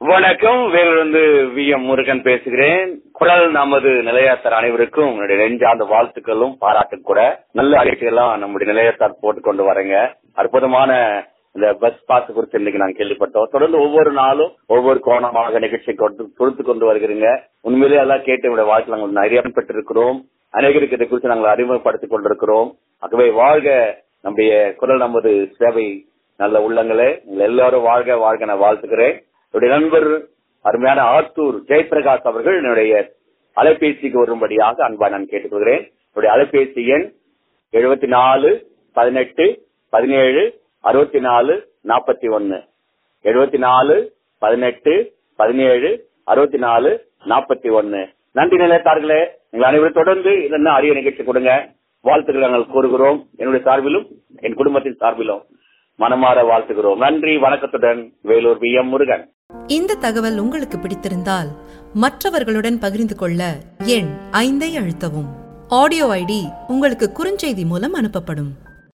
வணக்கம் வேலிருந்து V M Murugan பேசுகிறேன் குரல் நமது நிலையத்தார் அனைவருக்கும் என்னுடைய நெஞ்சார்ந்த வாழ்த்துக்களும் பாராட்டும் கூட நல்ல அறிக்கையெல்லாம் நம்முடைய நிலையத்தார் போட்டு கொண்டு வரேங்க அற்புதமான இந்த பஸ் பாஸ் குறித்து இன்னைக்கு நாங்க கேள்விப்பட்டோம் தொடர்ந்து ஒவ்வொரு நாளும் ஒவ்வொரு கோணமாக நிகழ்ச்சி கொண்டு கொடுத்து கொண்டு வருகிறீங்க உண்மையிலே எல்லாம் கேட்டு என்னுடைய வாழ்க்கை நாங்கள் நிறைய பெற்றிருக்கிறோம் அநேகருக்கு இதை குறித்து நாங்கள் அறிமுகப்படுத்திக் கொண்டிருக்கிறோம் ஆகவே வாழ்க நம்முடைய குரல் நமது சேவை நல்ல உள்ளங்களே உங்கள் எல்லாரும் வாழ்க வாழ்க நான் வாழ்த்துக்கிறேன் என்னுடைய நண்பர் அருமையான ஆத்தூர் ஜெயபிரகாஷ் அவர்கள் என்னுடைய அலைபேசிக்கு வரும்படியாக அன்பா நான் கேட்டுக்கொள்கிறேன் என்னுடைய அலைபேசி எண் எழுபத்தி நாலு பதினெட்டு பதினேழு அறுபத்தி நாலு நாற்பத்தி ஒன்னு எழுபத்தி நாலு பதினெட்டு பதினேழு அறுபத்தி நாலு நாற்பத்தி ஒன்னு நன்றி நிலையத்தார்களே நீங்கள் அனைவரும் தொடர்ந்து இதெல்லாம் அரிய நிகழ்ச்சி கொடுங்க வாழ்த்துக்கள் நாங்கள் கூறுகிறோம் என்னுடைய சார்பிலும் என் குடும்பத்தின் சார்பிலும் மனமாற வாழ்த்துகிறோம் நன்றி வணக்கத்துடன் வேலூர் பி எம் முருகன் இந்த தகவல் உங்களுக்கு பிடித்திருந்தால் மற்றவர்களுடன் பகிர்ந்து கொள்ள எண் ஐந்தை அழுத்தவும் ஆடியோ ஐடி உங்களுக்கு குறுஞ்செய்தி மூலம் அனுப்பப்படும்